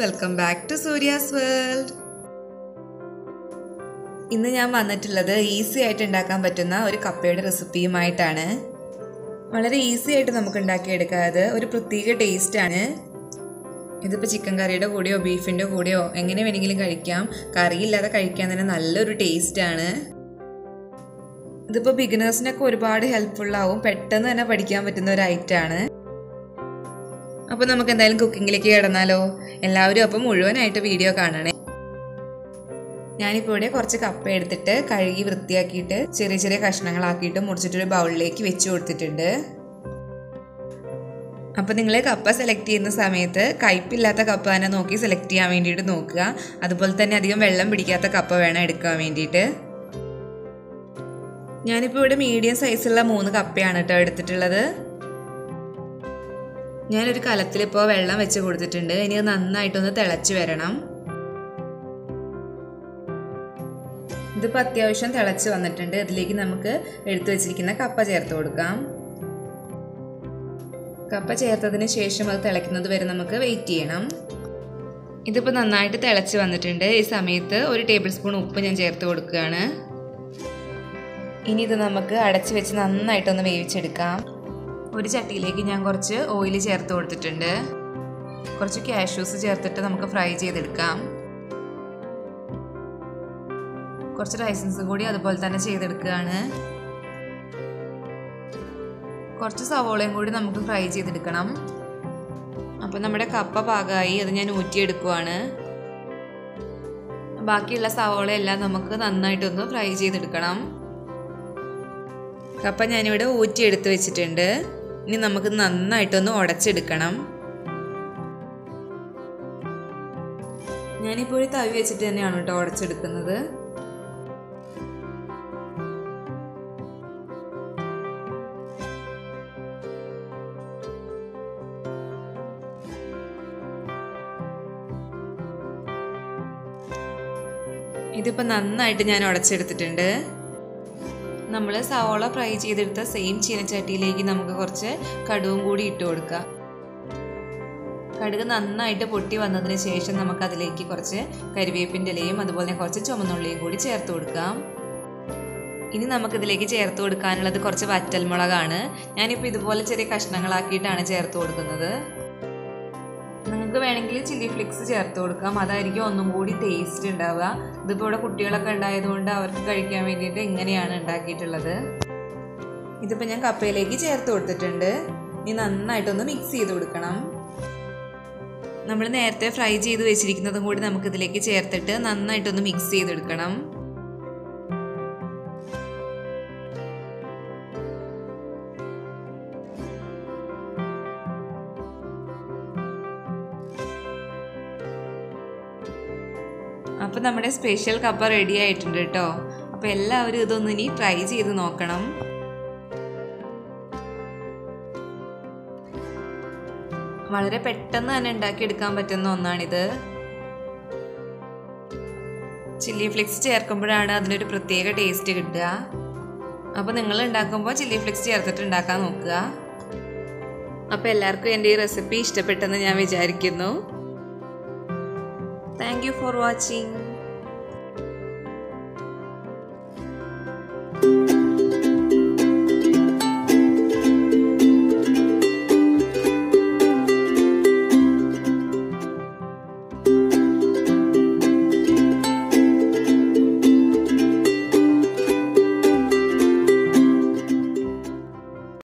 welcome back to Surya's world ഇന്ന് ഞാൻ വന്നിട്ടുള്ളത് ഈസി ആയിട്ട് ഉണ്ടാക്കാൻ പറ്റുന്ന ഒരു കപ്പയുടെ റെസിപ്പിയുമായിട്ടാണ് വളരെ ഈസി ആയിട്ട് നമുക്ക് ഉണ്ടാക്കിയെടുക്കാതെ ഒരു പ്രത്യേക ടേസ്റ്റാണ് ഇതിപ്പോൾ ചിക്കൻ കറിയുടെ കൂടെയോ ബീഫിൻ്റെ കൂടെയോ എങ്ങനെ വേണമെങ്കിലും കഴിക്കാം കറിയില്ലാതെ കഴിക്കാൻ തന്നെ നല്ലൊരു ടേസ്റ്റാണ് ഇതിപ്പോൾ ബിഗിനേഴ്സിനൊക്കെ ഒരുപാട് ഹെൽപ്ഫുള്ളാവും പെട്ടെന്ന് തന്നെ പഠിക്കാൻ പറ്റുന്ന ഒരു ഐറ്റമാണ് അപ്പോൾ നമുക്ക് എന്തായാലും കുക്കിങ്ങിലേക്ക് കിടന്നാലോ എല്ലാവരും അപ്പം മുഴുവനായിട്ട് വീഡിയോ കാണണേ ഞാനിപ്പോൾ ഇവിടെ കുറച്ച് കപ്പ എടുത്തിട്ട് കഴുകി വൃത്തിയാക്കിയിട്ട് ചെറിയ ചെറിയ കഷ്ണങ്ങളാക്കിയിട്ട് മുറിച്ചിട്ടൊരു ബൗളിലേക്ക് വെച്ച് കൊടുത്തിട്ടുണ്ട് അപ്പോൾ നിങ്ങൾ കപ്പ സെലക്ട് ചെയ്യുന്ന സമയത്ത് കയ്പില്ലാത്ത കപ്പ തന്നെ നോക്കി സെലക്ട് ചെയ്യാൻ വേണ്ടിയിട്ട് നോക്കുക അതുപോലെ തന്നെ അധികം വെള്ളം പിടിക്കാത്ത കപ്പ വേണം എടുക്കാൻ വേണ്ടിയിട്ട് ഞാനിപ്പോൾ ഇവിടെ മീഡിയം സൈസുള്ള മൂന്ന് കപ്പയാണ് കേട്ടോ എടുത്തിട്ടുള്ളത് ഞാനൊരു കലത്തിലിപ്പോൾ വെള്ളം വെച്ച് കൊടുത്തിട്ടുണ്ട് ഇനി അത് നന്നായിട്ടൊന്ന് തിളച്ച് വരണം ഇതിപ്പോൾ അത്യാവശ്യം തിളച്ച് വന്നിട്ടുണ്ട് ഇതിലേക്ക് നമുക്ക് എടുത്തു വെച്ചിരിക്കുന്ന കപ്പ ചേർത്ത് കൊടുക്കാം കപ്പ ചേർത്തതിന് ശേഷം അത് തിളയ്ക്കുന്നത് വരെ നമുക്ക് വെയിറ്റ് ചെയ്യണം ഇതിപ്പോൾ നന്നായിട്ട് തിളച്ച് വന്നിട്ടുണ്ട് ഈ സമയത്ത് ഒരു ടേബിൾ സ്പൂൺ ഉപ്പ് ഞാൻ ചേർത്ത് കൊടുക്കുകയാണ് ഇനി ഇത് നമുക്ക് അടച്ച് വെച്ച് നന്നായിട്ടൊന്ന് വേവിച്ചെടുക്കാം ഒരു ചട്ടിയിലേക്ക് ഞാൻ കുറച്ച് ഓയിൽ ചേർത്ത് കൊടുത്തിട്ടുണ്ട് കുറച്ച് കാഷ്യൂസ് ചേർത്തിട്ട് നമുക്ക് ഫ്രൈ ചെയ്തെടുക്കാം കുറച്ച് റൈസൻസും കൂടി അതുപോലെ തന്നെ ചെയ്തെടുക്കുകയാണ് കുറച്ച് സവോളയും കൂടി നമുക്ക് ഫ്രൈ ചെയ്തെടുക്കണം അപ്പോൾ നമ്മുടെ കപ്പ പാകമായി അത് ഞാൻ ഊറ്റിയെടുക്കുവാണ് ബാക്കിയുള്ള സവോള എല്ലാം നമുക്ക് നന്നായിട്ടൊന്ന് ഫ്രൈ ചെയ്തെടുക്കണം കപ്പ ഞാനിവിടെ ഊറ്റിയെടുത്ത് വെച്ചിട്ടുണ്ട് ഇനി നമുക്ക് നന്നായിട്ടൊന്ന് ഉടച്ചെടുക്കണം ഞാനിപ്പോൾ ഒരു തവി വെച്ചിട്ട് തന്നെയാണ് കേട്ടോ ഉടച്ചെടുക്കുന്നത് ഇതിപ്പോൾ നന്നായിട്ട് ഞാൻ ഉടച്ചെടുത്തിട്ടുണ്ട് നമ്മൾ സവോള ഫ്രൈ ചെയ്തെടുത്ത സെയിം ചീനച്ചട്ടിയിലേക്ക് നമുക്ക് കുറച്ച് കടുവും കൂടി ഇട്ട് കൊടുക്കാം കടുക് നന്നായിട്ട് പൊട്ടി വന്നതിന് ശേഷം നമുക്ക് അതിലേക്ക് കുറച്ച് കരിവേപ്പിൻ്റെ ഇലയും അതുപോലെ കുറച്ച് ചുമന്നുള്ളിയും കൂടി ചേർത്ത് കൊടുക്കാം ഇനി നമുക്കിതിലേക്ക് ചേർത്ത് കൊടുക്കാനുള്ളത് കുറച്ച് വറ്റൽമുളകാണ് ഞാനിപ്പോൾ ഇതുപോലെ ചെറിയ കഷ്ണങ്ങളാക്കിയിട്ടാണ് ചേർത്ത് കൊടുക്കുന്നത് നിങ്ങൾക്ക് വേണമെങ്കിൽ ചില്ലി ഫ്ലിക്സ് ചേർത്ത് കൊടുക്കാം അതായിരിക്കും ഒന്നും കൂടി ടേസ്റ്റ് ഉണ്ടാവുക ഇതിപ്പോൾ ഇവിടെ കുട്ടികളൊക്കെ ഉണ്ടായതുകൊണ്ട് അവർക്ക് കഴിക്കാൻ വേണ്ടിയിട്ട് ഇങ്ങനെയാണ് ഉണ്ടാക്കിയിട്ടുള്ളത് ഇതിപ്പോൾ ഞാൻ കപ്പയിലേക്ക് ചേർത്ത് കൊടുത്തിട്ടുണ്ട് ഇനി നന്നായിട്ടൊന്ന് മിക്സ് ചെയ്ത് കൊടുക്കണം നമ്മൾ നേരത്തെ ഫ്രൈ ചെയ്ത് വെച്ചിരിക്കുന്നതും കൂടി നമുക്കിതിലേക്ക് ചേർത്തിട്ട് നന്നായിട്ടൊന്ന് മിക്സ് ചെയ്തെടുക്കണം അപ്പോൾ നമ്മുടെ സ്പെഷ്യൽ കപ്പ റെഡി ആയിട്ടുണ്ട് കേട്ടോ അപ്പോൾ എല്ലാവരും ഇതൊന്ന് ഇനി ട്രൈ ചെയ്ത് നോക്കണം വളരെ പെട്ടെന്ന് തന്നെ ഉണ്ടാക്കിയെടുക്കാൻ പറ്റുന്ന ഒന്നാണിത് ചില്ലി ഫ്ലിക്സ് ചേർക്കുമ്പോഴാണ് അതിനൊരു പ്രത്യേക ടേസ്റ്റ് കിട്ടുക അപ്പോൾ നിങ്ങൾ ഉണ്ടാക്കുമ്പോൾ ചില്ലി ഫ്ലിക്സ് ചേർത്തിട്ട് ഉണ്ടാക്കാൻ നോക്കുക അപ്പോൾ എല്ലാവർക്കും എൻ്റെ ഈ റെസിപ്പി ഇഷ്ടപ്പെട്ടെന്ന് ഞാൻ വിചാരിക്കുന്നു താങ്ക് യു ഫോർ വാച്ചിങ്